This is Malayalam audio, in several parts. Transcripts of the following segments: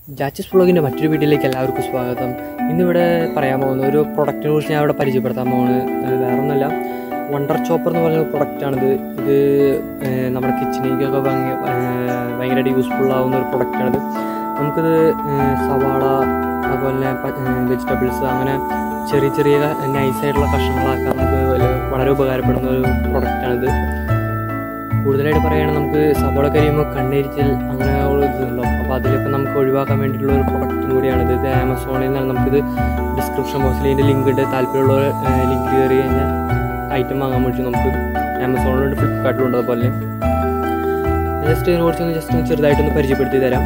ജാച്ചസ് വ്ളോഗിൻ്റെ മറ്റൊരു വീഡിയോയിലേക്ക് എല്ലാവർക്കും സ്വാഗതം ഇന്നിവിടെ പറയാൻ പോകുന്ന ഒരു പ്രൊഡക്റ്റിനെ കുറിച്ച് ഞാൻ ഇവിടെ പരിചയപ്പെടുത്താൻ പോകുന്നത് ഏഹ് വേറെ ഒന്നുമല്ല വണ്ടർ ചോപ്പർ എന്ന് പറയുന്ന പ്രൊഡക്റ്റാണിത് ഇത് ഏഹ് നമ്മുടെ കിച്ചണിലേക്കൊക്കെ ഭയങ്കര ഏഹ് ഭയങ്കരമായിട്ട് യൂസ്ഫുൾ ആവുന്ന ഒരു പ്രൊഡക്റ്റാണിത് നമുക്കിത് ഏഹ് സവാള അതുപോലെ തന്നെ വെജിറ്റബിൾസ് അങ്ങനെ ചെറിയ ചെറിയ നൈസായിട്ടുള്ള കഷ്ണങ്ങളാക്കാൻ നമുക്ക് വലിയ- വളരെ ഉപകാരപ്പെടുന്ന ഒരു പ്രൊഡക്റ്റാണിത് കൂടുതലായിട്ട് പറയുകയാണെങ്കിൽ നമുക്ക് സബോള കരിയുമ്പോൾ കണ്ണെരിച്ചിൽ അങ്ങനെ ഉള്ള ഇതുണ്ടോ അപ്പോൾ അതിലിപ്പോൾ നമുക്ക് ഒഴിവാക്കാൻ വേണ്ടിയിട്ടുള്ള ഒരു പ്രൊഡക്റ്റും കൂടിയാണിത് ഇത് ആമസോണിൽ നിന്നാണ് നമുക്കിത് ഡിസ്ക്രിപ്ഷൻ ബോക്സിൽ ഇതിൻ്റെ ലിങ്ക് ഉണ്ട് താല്പര്യമുള്ളവർ ലിങ്ക് കയറി കഴിഞ്ഞാൽ ഐറ്റം വാങ്ങാൻ വേണ്ടി നമുക്ക് ആമസോണിലുണ്ട് ഫ്ലിപ്കാർട്ടിലുണ്ട് അതുപോലെ ജസ്റ്റ് ഇതിനെക്കുറിച്ച് ഒന്ന് ജസ്റ്റ് ഒന്ന് ചെറുതായിട്ടൊന്ന് പരിചയപ്പെടുത്തി തരാം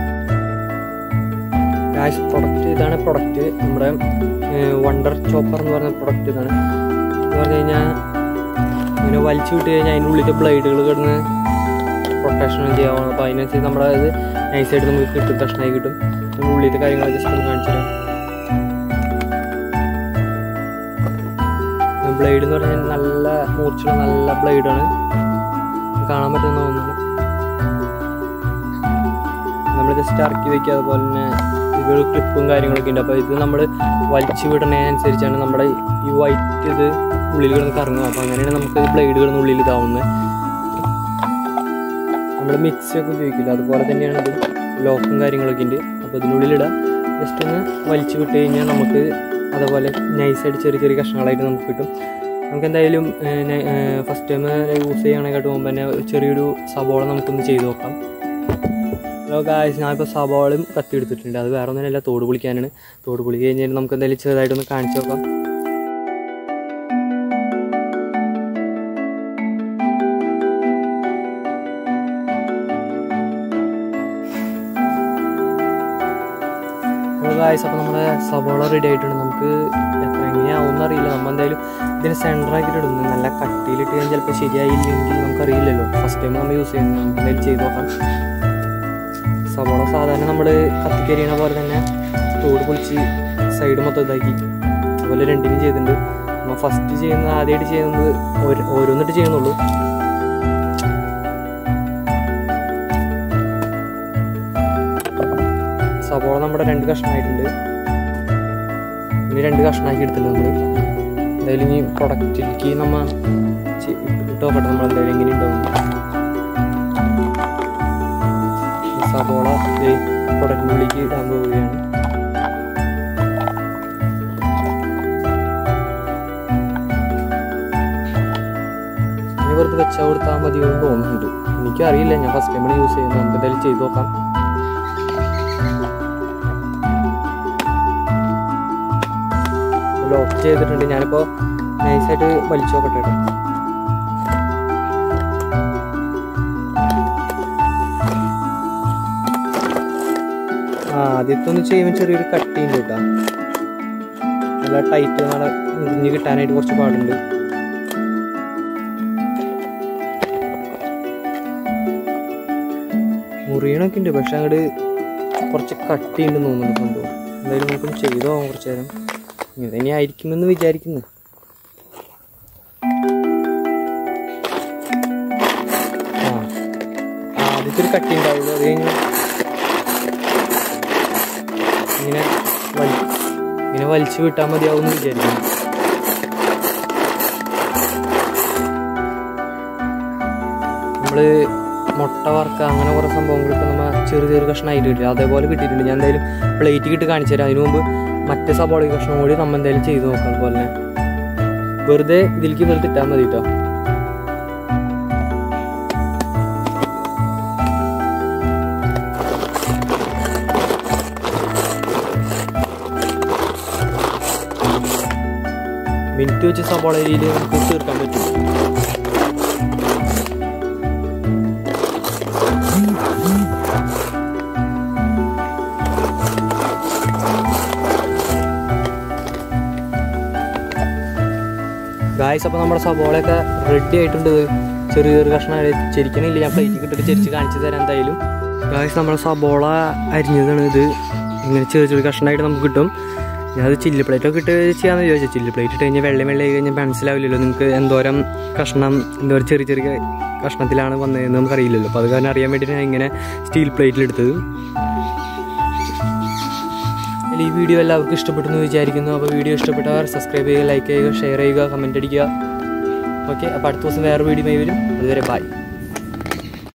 കാശ് പ്രൊഡക്റ്റ് ഇതാണ് പ്രൊഡക്റ്റ് നമ്മുടെ വണ്ടർ ചോപ്പർ എന്ന് പറയുന്ന പ്രൊഡക്റ്റ് ഇതാണ് എന്ന് പറഞ്ഞു കഴിഞ്ഞാൽ ഇങ്ങനെ വലിച്ചു വിട്ട് കഴിഞ്ഞാൽ അതിൻ്റെ ഉള്ളിലെ ബ്ലേഡുകൾ കിടന്ന് പ്രൊട്ടക്ഷൻ ചെയ്യാവുന്ന അപ്പോൾ അതിനനുസരിച്ച് നമ്മുടെ ഇത് നൈസായിട്ട് നമുക്ക് കിട്ടും കഷ്ണമായി കിട്ടും അതിൻ്റെ ഉള്ളിലത്തെ കാര്യങ്ങൾ ജസ്റ്റ് ഒന്ന് കാണിച്ചു തരാം ബ്ലേഡ് എന്ന് പറഞ്ഞാൽ നല്ല മൂർച്ചുള്ള നല്ല ബ്ലേഡാണ് കാണാൻ പറ്റുന്ന തോന്നുന്നു നമ്മൾ ജസ്റ്റ് ഇറക്കി വെക്കുക അതുപോലെ തന്നെ ഇത് ക്ലിപ്പും കാര്യങ്ങളൊക്കെ ഉണ്ട് അപ്പോൾ ഇത് നമ്മൾ വലിച്ചു വിടുന്നതിനനുസരിച്ചാണ് നമ്മുടെ ഈ വൈറ്റ് ഇത് ഉള്ളിൽ കിടന്ന് കറങ്ങും അപ്പോൾ അങ്ങനെയാണ് നമുക്ക് ഈ ബ്ലേഡ് കിടന്ന് ഉള്ളിൽ ഇതാവുന്നത് നമ്മൾ മിക്സി ഒക്കെ ഉപയോഗിക്കില്ല അതുപോലെ തന്നെയാണ് ഇത് ലോക്കും കാര്യങ്ങളൊക്കെ ഉണ്ട് അപ്പോൾ ഇതിനുള്ളിലിടാം ജസ്റ്റ് ഒന്ന് വലിച്ചു വിട്ട് കഴിഞ്ഞാൽ നമുക്ക് അതുപോലെ നൈസായിട്ട് ചെറിയ ചെറിയ കഷ്ണങ്ങളായിട്ട് നമുക്ക് കിട്ടും നമുക്ക് എന്തായാലും ഫസ്റ്റ് ടൈം യൂസ് ചെയ്യണേക്കാട്ട് മുമ്പ് തന്നെ ചെറിയൊരു സബോള നമുക്കൊന്ന് ചെയ്ത് നോക്കാം ഹലോ ഗായ്സ് ഞാനിപ്പോൾ സവാളും കത്തി എടുത്തിട്ടുണ്ട് അത് വേറെ ഒന്നുമല്ല തോട് പൊളിക്കാനാണ് തോട് പൊളി കഴിഞ്ഞാൽ നമുക്ക് എന്തായാലും ചെറുതായിട്ടൊന്ന് കാണിച്ചു നോക്കാം ഹലോ ഗായ്സ് അപ്പോൾ നമ്മുടെ സവാള റെഡി ആയിട്ടുണ്ട് നമുക്ക് എത്ര എങ്ങനെയാവും അറിയില്ല നമ്മൾ എന്തായാലും ഇതിന് സെൻറ്റർ ആക്കിയിട്ട് ഇടുന്നു നല്ല കട്ടിയിലിട്ട് കഴിഞ്ഞാൽ ചിലപ്പോൾ ശരിയായില്ലെങ്കിൽ നമുക്കറിയില്ലല്ലോ ഫസ്റ്റ് ടൈം നമ്മൾ യൂസ് ചെയ്യുന്നത് നമുക്ക് എന്തായാലും ചെയ്ത് നോക്കാം സവാള സാധാരണ നമ്മൾ കത്തിക്കരിയണ പോലെ തന്നെ തോട് പൊളിച്ച് സൈഡ് മൊത്തം ഇതാക്കി അതുപോലെ രണ്ടിനും ചെയ്തിട്ടുണ്ട് നമ്മൾ ഫസ്റ്റ് ചെയ്യുന്നത് ആദ്യമായിട്ട് ചെയ്യുന്നത് ഓരോ- ഓരോന്നിട്ട് ചെയ്യുന്നുള്ളൂ സവാള നമ്മുടെ രണ്ട് കഷ്ണമായിട്ടുണ്ട് ഇനി രണ്ട് കഷ്ണമാക്കി എടുത്തിട്ടുണ്ട് നമ്മൾ എന്തായാലും ഈ പ്രൊഡക്റ്റിലേക്ക് നമ്മൾ ചെ- ഇട്ട് നോക്കട്ടെ നമ്മൾ എന്തായാലും എങ്ങനെ ഉണ്ടാവും ഈ സവോള പ്രൊഡക്റ്റിനുള്ളിലേക്ക് ഇടാൻ പോവുകയാണ് ഇനി വെറുതെ വെച്ചാൽ കൊടുത്താൽ മതിയെന്ന് തോന്നുന്നുണ്ട് എനിക്കറിയില്ല ഞാൻ ഫസ്റ്റ് ടൈമാണ് യൂസ് ചെയ്യുന്നത് നമുക്ക് എന്തായാലും ചെയ്ത് നോക്കാം ലോക്ക് ചെയ്തിട്ടുണ്ട് ഞാനിപ്പോൾ നൈസായിട്ട് വലിച്ചു നോക്കട്ടെ കേട്ടോ ആ ആദ്യത്തെ ഒന്ന് ചെയ്യുമ്പോൾ ചെറിയൊരു കട്ടിയുണ്ട് കേട്ടോ നല്ല ടൈറ്റ് നല്ല മുറിഞ്ഞ് കിട്ടാനായിട്ട് കുറച്ച് പാടുണ്ട് മുറിയണൊക്കെ ഉണ്ട് പക്ഷെ അങ്ങോട്ട് കുറച്ച് കട്ടിയുണ്ടെന്ന് തോന്നുന്നു സംഭവം എന്തായാലും നമുക്കൊന്ന് ചെയ്തോ കുറച്ച് നേരം ഇത് ഇനി ആയിരിക്കുമെന്ന് വിചാരിക്കുന്നു ആ ആ, ആദ്യത്തെ ഒരു കട്ടി ഉണ്ടാവുള്ളൂ അത് കഴിഞ്ഞ് ഇങ്ങനെ വലി ഇങ്ങനെ വലിച്ചു വിട്ടാൽ മതിയാവും എന്ന് വിചാരിക്കുന്നു നമ്മള് മുട്ട വറുക്ക അങ്ങനെ കുറേ സംഭവങ്ങളൊക്കെ നമ്മൾ ചെറിയ ചെറിയ കഷ്ണമായിട്ട് കിട്ടില്ല അതേപോലെ കിട്ടിയിട്ടുണ്ട് ഞാൻ എന്തായാലും പ്ലേറ്റ് കിട്ടി കാണിച്ചു തരാം അതിനു മുമ്പ് മറ്റേ സബോള കഷ്ണം കൂടി നമ്മൾ എന്തായാലും ചെയ്ത് നോക്കാം അതുപോലെ തന്നെ വെറുതെ ഇതിലേക്ക് വെറുതെ ഇട്ടാൽ മതി കേട്ടോ മിനിറ്റ് വെച്ച് സബോള അരിയിൽ നമുക്ക് തീർക്കാൻ പറ്റും ഗായ്സ് അപ്പോൾ നമ്മുടെ സബോളയൊക്കെ റെഡി ആയിട്ടുണ്ട് ചെറിയ ചെറിയ കഷ്ണം ചെരിക്കണില്ല ഞാൻ പ്ലേറ്റിൽ ഇട്ടിട്ട് ചെരിച്ച് കാണിച്ചു തരാം എന്തായാലും ഗായ്സ് നമ്മുടെ സബോള അരിഞ്ഞതാണ് ഇത് ഇങ്ങനെ ചെറിയ ചെറിയ കഷ്ണമായിട്ട് നമുക്ക് കിട്ടും ഞാനത് ചില്ലി പ്ലേറ്റൊക്കെ ഇട്ട് ചെയ്യാന്ന് ചോദിച്ചാൽ ചില്ലി പ്ലേറ്റ് ഇട്ട് കഴിഞ്ഞാൽ വെള്ളം വെള്ളം ആയി കഴിഞ്ഞാൽ മനസ്സിലാവില്ലല്ലോ നിങ്ങൾക്ക് എന്തോരം കഷ്ണം എന്തോരം ചെറിയ ചെറിയ കഷ്ണത്തിലാണ് വന്നതെന്ന് നമുക്കറിയില്ലല്ലോ അപ്പോൾ അത് കാരണം അറിയാൻ വേണ്ടിയിട്ട് ഞാൻ ഇങ്ങനെ സ്റ്റീൽ പ്ലേറ്റിലെടുത്തത് ഈ വീഡിയോ എല്ലാവർക്കും ഇഷ്ടപ്പെട്ടു എന്ന് വിചാരിക്കുന്നു അപ്പോൾ വീഡിയോ ഇഷ്ടപ്പെട്ടവർ സബ്സ്ക്രൈബ് ചെയ്യുക ലൈക്ക് ചെയ്യുക ഷെയർ ചെയ്യുക കമൻറ്റ് അടിക്കുക ഓക്കെ അപ്പോൾ അടുത്ത ദിവസം വേറെ വീഡിയോ വരും അതുവരെ ബൈ